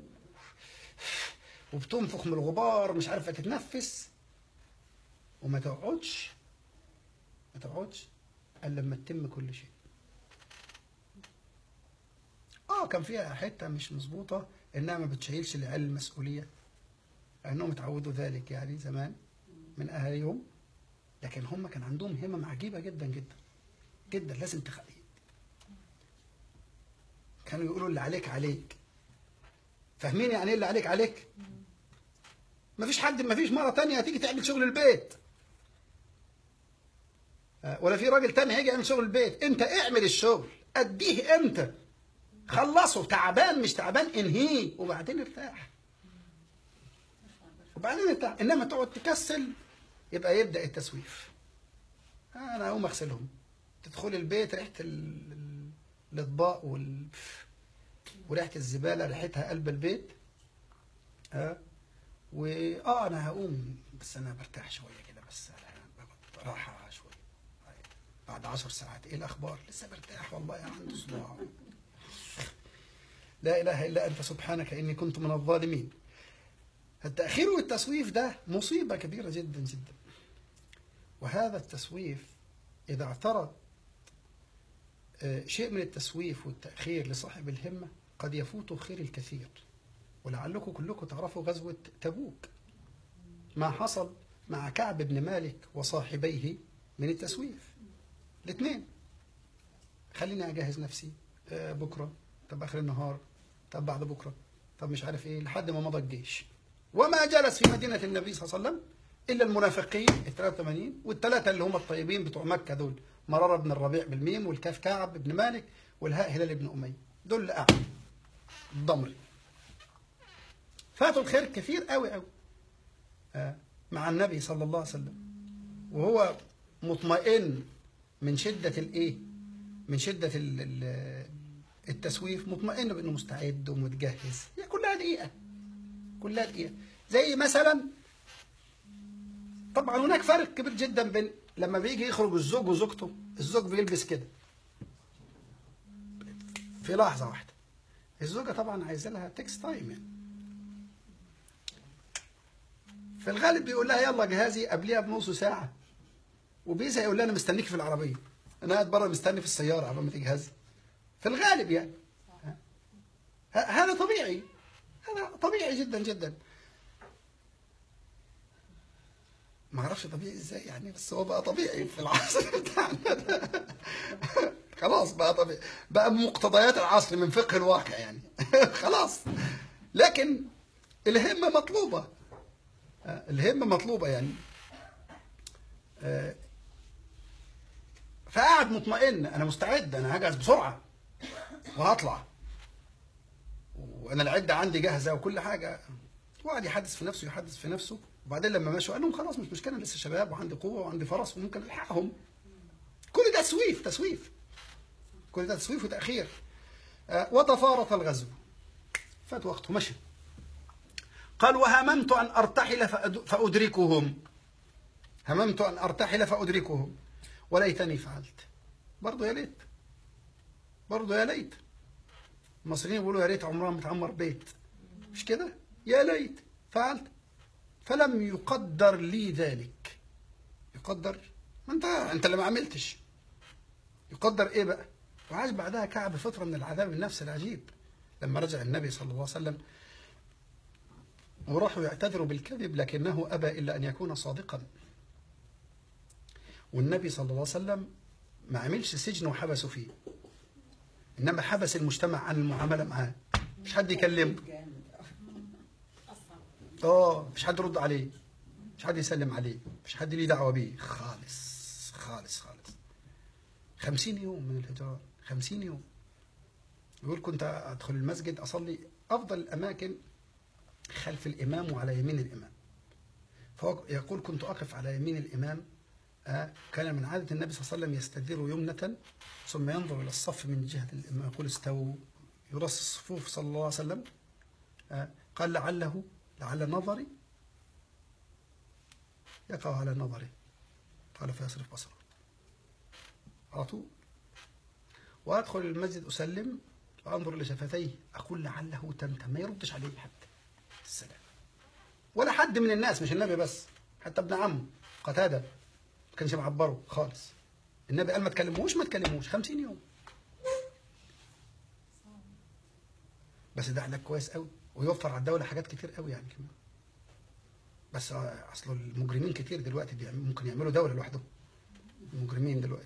وبتنفخ من الغبار مش عارفه تتنفس وما تقعدش ما تقعدش الا لما تتم كل شيء اه كان فيها حته مش مظبوطه انها ما بتشيلش العيال المسؤوليه لانهم اتعودوا ذلك يعني زمان من اهاليهم لكن هم كان عندهم همم عجيبه جدا جدا جدا لازم تخ... كانوا يقولوا اللي عليك عليك فاهمين يعني ايه اللي عليك عليك مفيش حد مفيش مرة تانية هتيجي تعمل شغل البيت آه، ولا في راجل تاني هيجي يعمل شغل البيت انت اعمل الشغل اديه انت خلصه تعبان مش تعبان انهيه وبعدين ارتاح وبعدين ارتاح انما تقعد تكسل يبقى يبدا التسويف انا اقوم اغسلهم تدخل البيت ريحه ال- ال- الاطباق وال وريحه الزباله ريحتها قلب البيت ها واه انا هقوم بس انا برتاح شويه كده بس أنا باخد راحه شويه بعد عشر ساعات ايه الاخبار لسه برتاح والله عندي صداع لا اله الا انت سبحانك اني كنت من الظالمين التاخير والتسويف ده مصيبه كبيره جدا جدا وهذا التسويف اذا اعترض آه، شيء من التسويف والتاخير لصاحب الهمه قد يفوته خير الكثير ولعلكم كلكم تعرفوا غزوه تبوك ما حصل مع كعب بن مالك وصاحبيه من التسويف الاثنين خليني اجهز نفسي آه، بكره طب اخر النهار طب بعد بكره طب مش عارف ايه لحد ما مضى الجيش وما جلس في مدينه النبي صلى الله عليه وسلم الا المنافقين ال 83 والثلاثه اللي هم الطيبين بتوع مكه دول مراره بن الربيع بالميم والكاف كعب بن مالك والهاء هلال بن اميه دول اللي قعدوا الضمري فاتوا الخير كثير قوي قوي آه، مع النبي صلى الله عليه وسلم وهو مطمئن من شدة الايه من شدة ال- ال- التسويف مطمئن بانه مستعد ومتجهز هي كلها دقيقة كلها دقيقة زي مثلا طبعا هناك فرق كبير جدا بين لما بيجي يخرج الزوج وزوجته الزوج بيلبس كده في لحظة واحدة الزوجة طبعا عايزة لها تكس تايم يعني في الغالب بيقول لها يلا جهازي قبليها بنص ساعة وبيزهق يقول لها انا مستنيك في العربيه انا قاعد بره مستني في السياره قبل ما تجهزي في الغالب يعني ها؟ ه- هذا طبيعي هذا طبيعي جدا جدا ما اعرفش طبيعي ازاي يعني بس هو بقى طبيعي في العصر بتاعنا ده. خلاص بقى طبيعي بقى مقتضيات العصر من فقه الواقع يعني خلاص لكن الهمه مطلوبه آه، الهمه مطلوبه يعني آه، فقعد مطمئن انا مستعد انا هجهز بسرعه وهطلع وانا العده عندي جاهزه وكل حاجه وقعد يحدث في نفسه يحدث في نفسه وبعدين لما مشوا قال لهم خلاص مش مشكله أنا لسه شباب وعندي قوه وعندي فرس وممكن الحقهم كل ده تسويف تسويف كل ده تسويف وتاخير آه، وتفارط الغزو فات وقته مشي قال وهممت ان ارتحل فأد- فادركهم هممت أن أرتحل فأدركهم وليتني فعلت برضه يا ليت برضه يا ليت المصريين بيقولوا يا ريت عمرها متعمر بيت مش كده يا ليت فعلت فلم يقدر لي ذلك يقدر ما انت انت اللي ما عملتش يقدر ايه بقى وعاش بعدها كعب فتره من العذاب النفسي العجيب لما رجع النبي صلى الله عليه وسلم وراحوا يعتذروا بالكذب لكنه ابى الا ان يكون صادقا والنبي صلى الله عليه وسلم ما عملش سجن وحبسه فيه انما حبس المجتمع عن المعامله معاه مش حد يكلمه اه مش حد يرد عليه مش حد يسلم عليه مش حد ليه دعوه بيه خالص خالص خالص خمسين يوم من الهجران خمسين يوم يقول كنت ادخل المسجد اصلي افضل الاماكن خلف الامام وعلى يمين الامام فهو يقول كنت اقف على يمين الامام آه، كان من عادة النبي صلى الله عليه وسلم يستدير يمنة ثم ينظر إلى الصف من جهة الإمام يقول استووا يرص الصفوف صلى الله عليه وسلم آه، قال لعله لعل نظري يقع على نظره قال فيصرف بصره على طول وأدخل المسجد أسلم وأنظر لشفتيه أقول لعله تمتم ما يردش عليه حد السلام ولا حد من الناس مش النبي بس حتى ابن عمه قتاده ما كانش معبره خالص النبي قال ما تكلموش ما تكلموش 50 يوم بس ده علاج كويس قوي ويوفر على الدوله حاجات كتير قوي يعني كمان بس اصل المجرمين كتير دلوقتي بيعمل ممكن يعملوا دوله لوحدهم المجرمين دلوقتي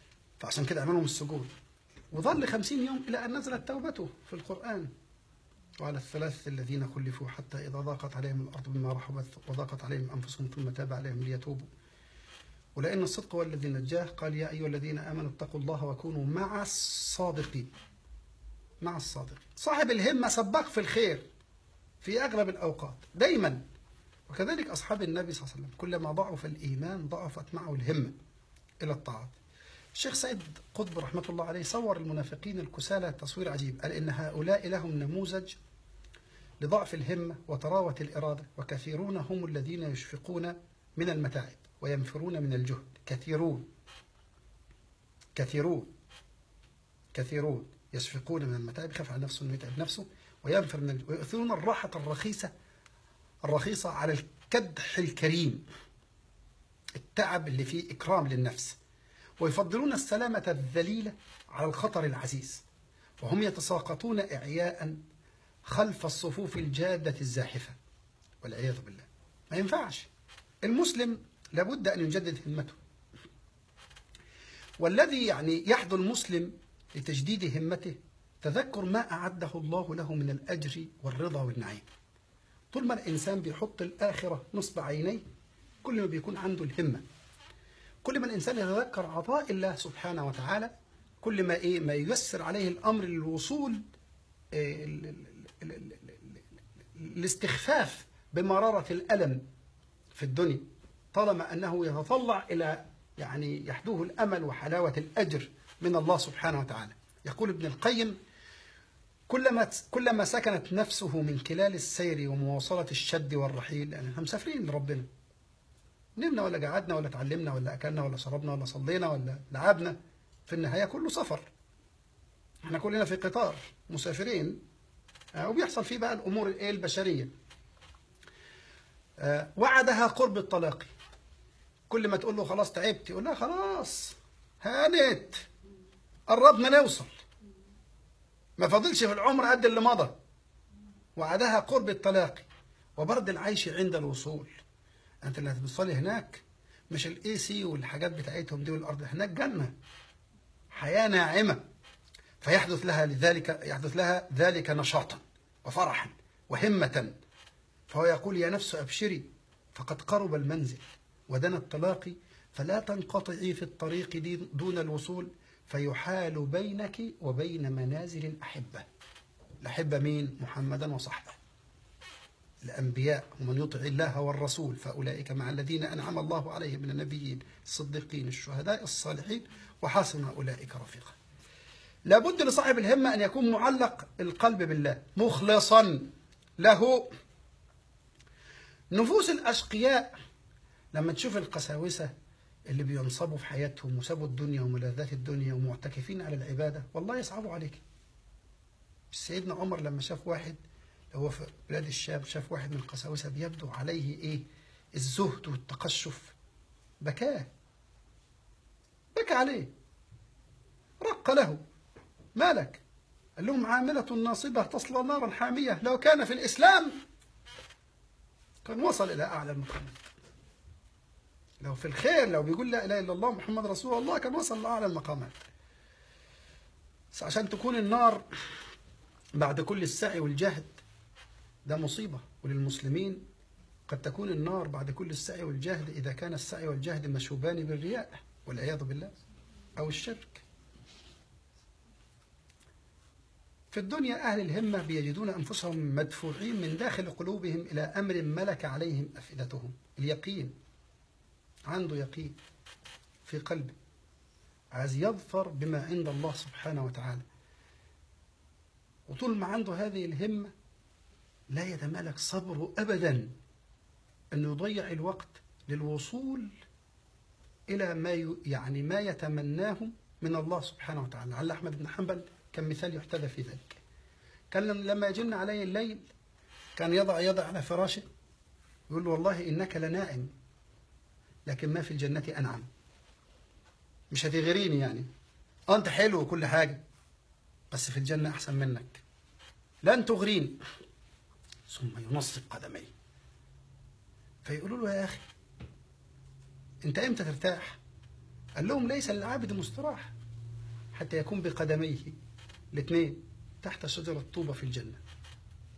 فعشان كده عملهم السجون وظل خمسين يوم إلى أن نزلت توبته في القرآن وعلى الثلاثة الذين خلفوا حتى إذا ضاقت عليهم الأرض بما رحبت وضاقت عليهم أنفسهم ثم تاب عليهم ليتوبوا ولأن الصدق هو الذي نجاه قال يا أيها الذين آمنوا اتقوا الله وكونوا مع الصادقين مع الصادقين صاحب الهمة سباق في الخير في أغلب الأوقات دايما وكذلك أصحاب النبي صلى الله عليه وسلم كلما ضعف الإيمان ضعفت معه الهمة إلى الطاعات الشيخ سيد قطب رحمة الله عليه صور المنافقين الكسالى تصوير عجيب قال إن هؤلاء لهم نموذج لضعف الهمة وتراوة الإرادة وكثيرون هم الذين يشفقون من المتاعب وينفرون من الجهد كثيرون كثيرون كثيرون يشفقون من المتاعب يخاف على نفسه انه يتعب نفسه وينفر من الجهد ويؤثرون الراحة الرخيصة الرخيصة على الكدح الكريم التعب اللي فيه إكرام للنفس ويفضلون السلامة الذليلة على الخطر العزيز وهم يتساقطون إعياء خلف الصفوف الجادة الزاحفة والعياذ بالله ما ينفعش المسلم لابد أن يجدد همته والذي يعني يحظو المسلم لتجديد همته تذكر ما أعده الله له من الأجر والرضا والنعيم طول ما الإنسان بيحط الآخرة نصب عينيه كل ما بيكون عنده الهمة كل ما الإنسان يتذكر عطاء الله سبحانه وتعالى كل ما إيه ما ييسر عليه الأمر للوصول إيه ال- ال- ال- ال- ال- الاستخفاف بمرارة الألم في الدنيا طالما أنه يتطلع إلى يعني يحدوه الأمل وحلاوة الأجر من الله سبحانه وتعالى يقول ابن القيم كلما كلما سكنت نفسه من كلال السير ومواصلة الشد والرحيل يعني احنا مسافرين لربنا نمنا ولا قعدنا ولا تعلمنا ولا أكلنا ولا شربنا ولا صلينا ولا لعبنا في النهاية كله سفر احنا كلنا في قطار مسافرين آه، وبيحصل فيه بقى الأمور الايه البشرية آه، وعدها قرب الطلاق كل ما تقول له خلاص تعبت يقول لها خلاص هانت قربنا نوصل ما فاضلش في العمر قد اللي مضى وعدها قرب التلاقي وبرد العيش عند الوصول انت اللي هتوصلي هناك مش الاي سي والحاجات بتاعتهم دي والارض هناك جنه حياه ناعمه فيحدث لها لذلك يحدث لها ذلك نشاطا وفرحا وهمه فهو يقول يا نفس ابشري فقد قرب المنزل ودنا التلاقي فلا تنقطعي في الطريق دي- دون الوصول فيحال بينك وبين منازل الأحبة الأحبة مين؟ محمدا وصحبه الأنبياء ومن يطع الله والرسول فأولئك مع الذين أنعم الله عليهم من النبيين الصديقين الشهداء الصالحين وحسن أولئك رفيقا لابد لصاحب الهمة أن يكون معلق القلب بالله مخلصا له نفوس الأشقياء لما تشوف القساوسة اللي بينصبوا في حياتهم وسابوا الدنيا وملاذات الدنيا ومعتكفين على العبادة والله يصعبوا عليك سيدنا عمر لما شاف واحد هو في بلاد الشام شاف واحد من القساوسة بيبدو عليه ايه الزهد والتقشف بكاه بكى عليه رق له مالك قال لهم عاملة ناصبة تصلى نارا حامية لو كان في الإسلام كان وصل إلى أعلى المقامات لو في الخير لو بيقول لا إله إلا الله محمد رسول الله كان وصل لأعلى المقامات بس عشان تكون النار بعد كل السعي والجهد ده مصيبة وللمسلمين قد تكون النار بعد كل السعي والجهد إذا كان السعي والجهد مشوبان بالرياء والعياذ بالله أو الشرك في الدنيا أهل الهمة بيجدون أنفسهم مدفوعين من داخل قلوبهم إلى أمر ملك عليهم أفئدتهم اليقين عنده يقين في قلبه عايز يظفر بما عند الله سبحانه وتعالى وطول ما عنده هذه الهمة لا يتمالك صبره أبدا أنه يضيع الوقت للوصول إلى ما ي- يعني ما يتمناه من الله سبحانه وتعالى لعل أحمد بن حنبل كان مثال يحتذى في ذلك كان لما يجن عليه الليل كان يضع يضع على فراشه يقول له والله إنك لنائم لكن ما في الجنة أنعم مش هتغريني يعني آه أنت حلو وكل حاجة بس في الجنة أحسن منك لن تغريني ثم ينصب قدميه فيقولوا له يا أخي أنت إمتى ترتاح قال لهم ليس للعابد مستراح حتى يكون بقدميه الاثنين تحت شجرة طوبة في الجنة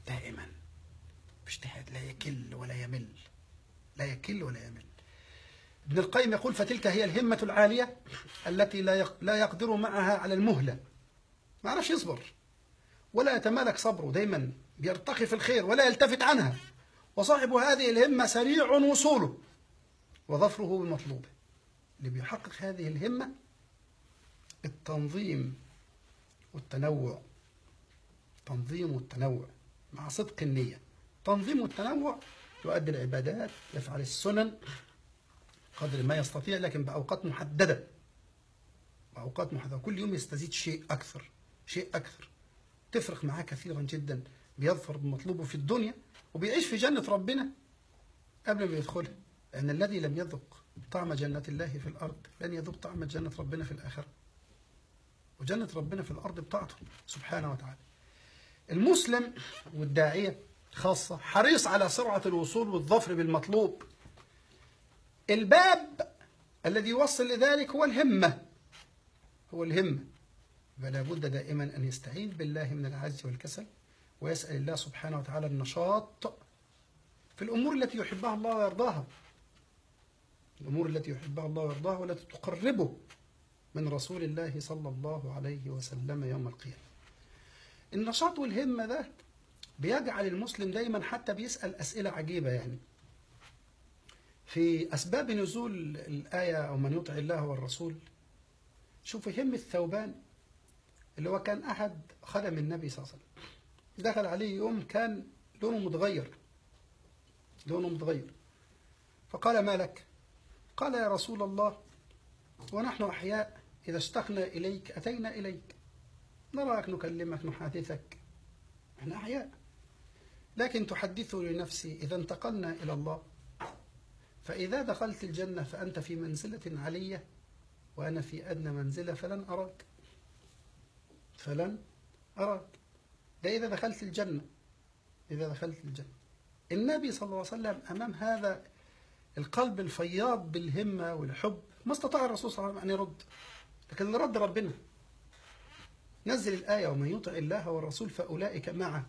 دائما باجتهاد لا يكل ولا يمل لا يكل ولا يمل ابن القيم يقول فتلك هي الهمة العالية التي لا لا يقدر معها على المهلة ما عرفش يصبر ولا يتمالك صبره دايما بيرتقي في الخير ولا يلتفت عنها وصاحب هذه الهمة سريع وصوله وظفره بمطلوبه اللي بيحقق هذه الهمة التنظيم والتنوع تنظيم والتنوع مع صدق النية تنظيم والتنوع يؤدي العبادات يفعل السنن قدر ما يستطيع لكن بأوقات محددة بأوقات محددة كل يوم يستزيد شيء أكثر شيء أكثر تفرق معاه كثيرا جدا بيظفر بمطلوبه في الدنيا وبيعيش في جنة ربنا قبل ما يدخلها لأن الذي لم يذق طعم جنة الله في الأرض لن يذوق طعم جنة ربنا في الآخرة وجنة ربنا في الأرض بتاعته سبحانه وتعالى المسلم والداعية خاصة حريص على سرعة الوصول والظفر بالمطلوب الباب الذي يوصل لذلك هو الهمة هو الهمة فلا بد دائما أن يستعين بالله من العجز والكسل ويسأل الله سبحانه وتعالى النشاط في الأمور التي يحبها الله ويرضاها الأمور التي يحبها الله ويرضاها والتي تقربه من رسول الله صلى الله عليه وسلم يوم القيامة النشاط والهمة ده بيجعل المسلم دايما حتى بيسأل أسئلة عجيبة يعني في أسباب نزول الآية أو من يطع الله والرسول شوف هم الثوبان اللي هو كان أحد خدم النبي صلى الله عليه وسلم دخل عليه يوم كان لونه متغير لونه متغير فقال ما لك قال يا رسول الله ونحن أحياء إذا اشتقنا إليك أتينا إليك نراك نكلمك نحادثك احنا أحياء لكن تحدث لنفسي إذا انتقلنا إلى الله فإذا دخلت الجنة فأنت في منزلة علية وأنا في أدنى منزلة فلن أراك فلن أراك ده إذا دخلت الجنة إذا دخلت الجنة النبي صلى الله عليه وسلم أمام هذا القلب الفياض بالهمة والحب ما استطاع الرسول صلى الله عليه وسلم أن يرد لكن اللي رد ربنا نزل الآية ومن يطع الله والرسول فأولئك معه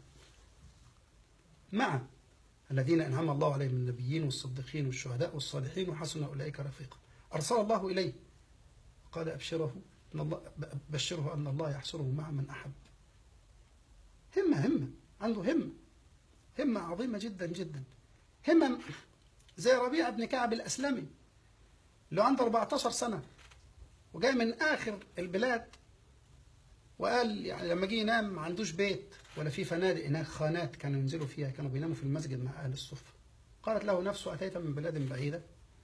معه الذين أنعم الله عليهم من النبيين والصديقين والشهداء والصالحين وحسن أولئك رفيقا أرسل الله إليه قال أبشره أن الله بشره أن الله يحشره مع من أحب همة همة عنده همة همة عظيمة جدا جدا همة زي ربيع بن كعب الأسلمي اللي عنده 14 سنة وجاي من آخر البلاد وقال يعني لما جه ينام ما عندوش بيت ولا في فنادق هناك خانات كانوا ينزلوا فيها كانوا بيناموا في المسجد مع أهل الصفة قالت له نفسه أتيت من بلاد بعيدة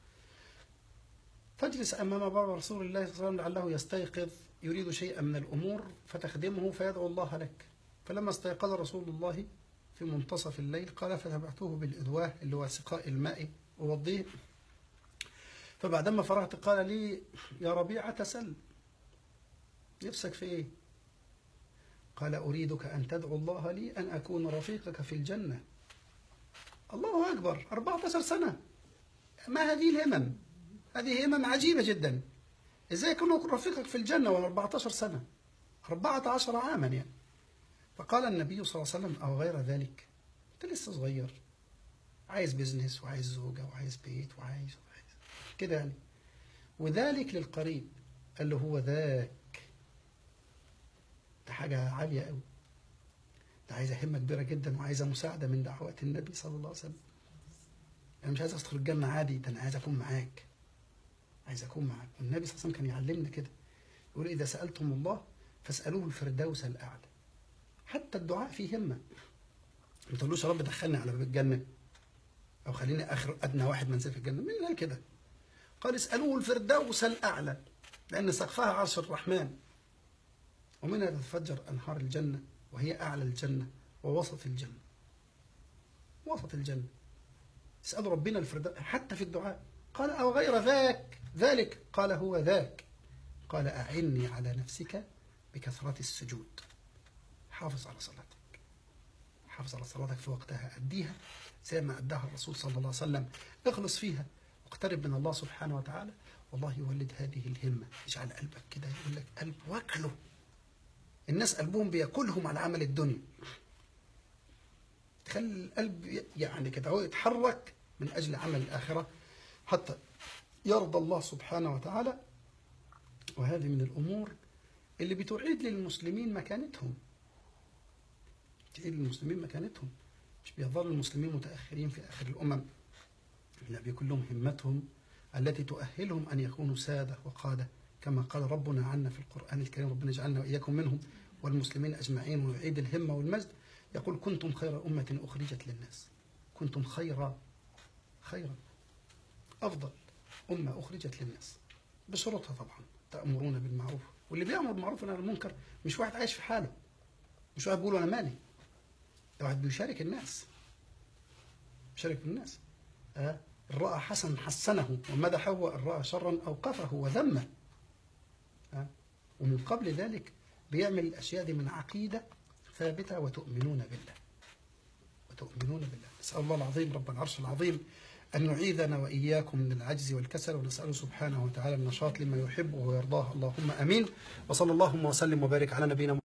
فاجلس أمام باب رسول الله صلى الله عليه وسلم لعله يستيقظ يريد شيئا من الأمور فتخدمه فيدعو الله لك فلما استيقظ رسول الله في منتصف الليل قال فتبعته بالإدواه اللي هو سقاء الماء ووضيه فبعدما فرغت قال لي يا ربيعة سل نفسك في ايه قال أريدك أن تدعو الله لي أن أكون رفيقك في الجنة الله أكبر 14 سنة ما هذه الهمم هذه همم عجيبة جدا إزاي يكون رفيقك في الجنة وأنا 14 سنة 14 عاما يعني فقال النبي صلى الله عليه وسلم أو غير ذلك أنت لسه صغير عايز بيزنس وعايز زوجة وعايز بيت وعايز وعايز كده يعني وذلك للقريب قال له هو ذاك ده حاجة عالية قوي ده عايزة همة كبيرة جدا وعايزة مساعدة من دعوات النبي صلى الله عليه وسلم أنا مش عايز أدخل الجنة عادي ده أنا عايز أكون معاك عايز أكون معاك والنبي صلى الله عليه وسلم كان يعلمنا كده يقول إذا سألتم الله فاسألوه الفردوس الأعلى حتى الدعاء فيه همة ما تقولوش يا رب دخلني على باب الجنة أو خليني آخر أدنى واحد منزل في الجنة مين قال كده قال اسألوه الفردوس الأعلى لأن سقفها عرش الرحمن ومنها تتفجر أنهار الجنة وهي أعلى الجنة ووسط الجنة وسط الجنة اسألوا ربنا الفردوس حتى في الدعاء قال أو غير ذاك ذلك قال هو ذاك قال أعني على نفسك بكثرة السجود حافظ على صلاتك حافظ على صلاتك في وقتها أديها زي ما أداها الرسول صلى الله عليه وسلم اخلص فيها واقترب من الله سبحانه وتعالى والله يولد هذه الهمة اجعل قلبك كده يقول لك قلب واكله الناس قلبهم بياكلهم على عمل الدنيا تخلي القلب يعني كده هو يتحرك من أجل عمل الآخرة حتى يرضى الله سبحانه وتعالى وهذه من الأمور اللي بتعيد للمسلمين مكانتهم تعيد للمسلمين مكانتهم مش بيظل المسلمين متأخرين في آخر الأمم لا بيكون لهم همتهم التي تؤهلهم أن يكونوا سادة وقادة كما قال ربنا عنا في القرآن الكريم ربنا يجعلنا وإياكم منهم والمسلمين أجمعين ويعيد الهمة والمجد يقول كنتم خير أمة أخرجت للناس كنتم خير خيرا أفضل أمة أخرجت للناس بشروطها طبعا تأمرون بالمعروف واللي بيأمر بالمعروف ونهى عن المنكر مش واحد عايش في حاله مش واحد بيقول أنا مالي ده واحد بيشارك الناس بيشارك الناس أه؟ إن رأى حسنا حسنه ومدحه وإن رأى شرا أوقفه وذمه أه؟ ومن قبل ذلك بيعمل الأشياء دي من عقيدة ثابتة وتؤمنون بالله وتؤمنون بالله نسأل الله العظيم رب العرش العظيم أن يعيذنا وإياكم من العجز والكسل ونسأله سبحانه وتعالى النشاط لما يحب ويرضاه اللهم أمين وصلى اللهم وسلم وبارك على نبينا